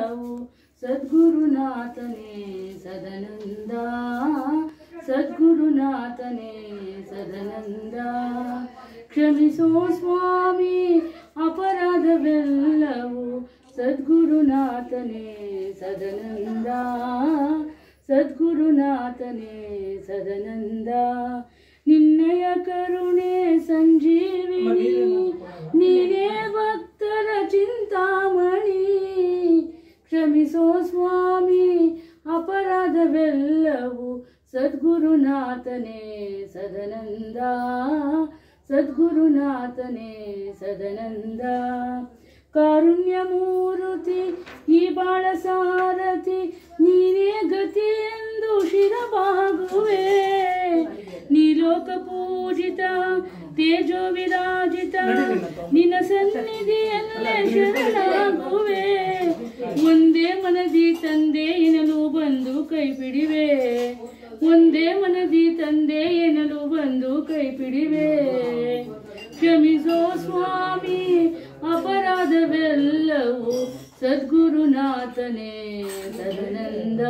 ಸದ್ಗುರುನಾಥನೆಲ್ಲವೂ ಸದ್ಗುರುನಾಥನೇ ಸದನಂದ ಸದ್ಗುರುನಾಥನೇ ಸದನಂದ ಕ್ಷಮಿಸೋ ಸ್ವಾಮಿ ಅಪರಾಧವೆಲ್ಲವೂ ಸದ್ಗುರುನಾಥನೇ ಸದನಂದ ಸದ್ಗುರುನಾಥನೇ ಸದನಂದ ನಿನ್ನಯ ಕರುಣೆ ಸಂಜೀವಿನಿ ನೀನೇ ಭಕ್ತರ ಚಿಂತಾಮಣಿ ಕ್ಷಮಿಸೋ ಸ್ವಾಮಿ ಅಪರಾಧವೆಲ್ಲವೂ ಸದ್ಗುರುನಾಥನೇ ಸದನಂದ ಸದ್ಗುರುನಾಥನೇ ಸದನಂದ ಕಾರುಣ್ಯ ಮೂರುತಿ ಈ ಬಾಳ ಸಾರಥಿ ನೀನೇ ಗತಿ ಎಂದು ಶಿರಬಾಗುವೆ ನೀಲೋಕ ಪೂಜಿತ ತೇಜೋ ವಿರಾಜಿತ ನಿನ್ನ ಸನ್ನಿಧಿಯಲ್ಲೇ ಶರಣಾಗುವೆ ಒಂದೇ ಮನದಿ ತಂದೆ ಎನ್ನಲು ಬಂದು ಕೈ ಬಿಡಿವೆ ಒಂದೇ ಮನದಿ ತಂದೆ ಎನ್ನಲು ಬಂದು ಕೈ ಬಿಡಿವೆ ಕ್ಷಮಿಸೋ ಸ್ವಾಮಿ ಅಪರಾಧವೆಲ್ಲವೂ ಸದ್ಗುರುನಾಥನೇ ಸದನಂದ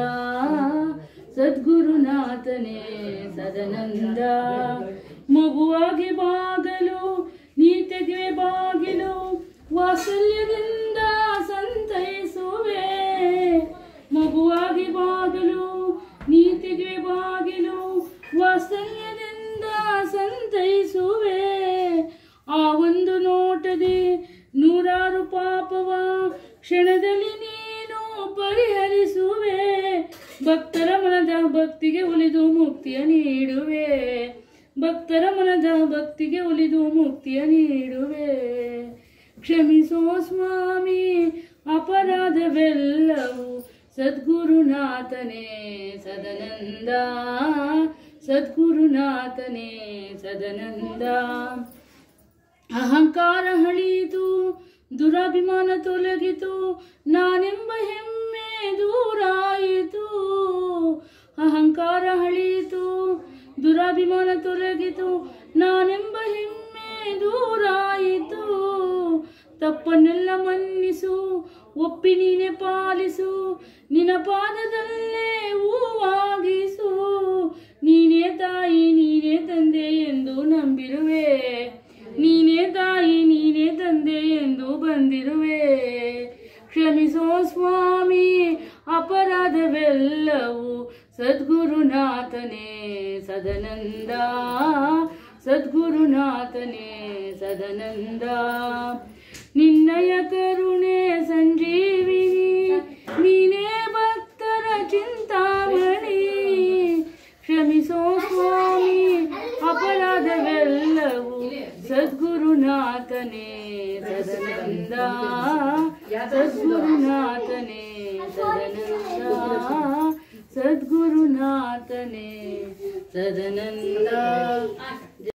ಸದ್ಗುರುನಾಥನೇ ಸದನಂದ ಮಗುವಾಗಿ ಬಾಗಲು ನೀ ತೆಗೆವೆ ಬಾಗಿಲು ವಾತ್ಸಲ್ಯದಿಂದ ಸಂತೈಸುವೆ ಮಗುವಾಗಿ ಬಾಗಲು ನೀ ತೆಗೆವೆ ಬಾಗಿಲು ವಾತ್ಸಲ್ಯದಿಂದ ಸಂತೈಸುವೆ ಆ ಒಂದು ನೋಟದೆ ನೂರಾರು ಪಾಪವ ಕ್ಷಣದಲ್ಲಿ ನೀನು ಪರಿಹರಿಸುವೆ ಭಕ್ತರ ಮನದ ಭಕ್ತಿಗೆ ಒಲಿದು ಮುಕ್ತಿಯ ನೀಡುವೆ ಭಕ್ತರ ಮನದ ಭಕ್ತಿಗೆ ಒಲಿದು ಮುಕ್ತಿಯ ನೀಡುವೆ ಕ್ಷಮಿಸೋ ಸ್ವಾಮಿ ಅಪರಾಧವೆಲ್ಲವೂ ಸದ್ಗುರುನಾಥನೇ ಸದನಂದ ಸದ್ಗುರುನಾಥನೇ ಸದನಂದ ಅಹಂಕಾರ ಹಳೀತು ದುರಾಭಿಮಾನ ತೊಲಗಿತು ನಾನೆಂಬ ಹೆಮ್ಮೆ ದೂರಾಯಿತು ಅಹಂಕಾರ ಹಳೀತು ದುರಾಭಿಮಾನ ತೊಲಗಿತು ನಾನೆಂಬ ಹೆಮ್ಮೆ ದೂರಾಯಿತು ತಪ್ಪನ್ನೆಲ್ಲ ಮನ್ನಿಸು ಒಪ್ಪಿ ನೀನೆ ಪಾಲಿಸು ನಿನ್ನ ಪಾದದಲ್ಲೇ ಹೂವಾಗಿಸು ನೀನೇ ತಾಯಿ ನೀನೇ ತಂದೆ ಎಂದು ನಂಬಿರುವೆ ನೀನೇ ತಾಯಿ ನೀನೇ ತಂದೆ ಎಂದು ಬಂದಿರುವೆ ಕ್ಷಮಿಸೋ ಸ್ವಾಮಿ ಅಪರಾಧವೆಲ್ಲವೂ ಸದ್ಗುರುನಾಥನೇ ಸದನಂದ ಸದ್ಗುರುನಾಥನೇ ಸದನಂದ ನಿನ್ನಯ ಕರುಣೆ ಸಂಜೀವಿನಿ ನೀನೇ ಭಕ್ತರ ಚಿಂತಾಮಣಿ ಕ್ಷಮಿಸೋ ಸ್ವಾಮಿ ಅಪರಾಧವೆಲ್ಲವೂ ಸದ್ಗುರುನಾಥನೇ ಸದನಂದ ಸದ್ಗುರುನಾಥನೇ ಸದನಂದ ಸದ್ಗುರುನಾಥನೇ ಸದನಂದ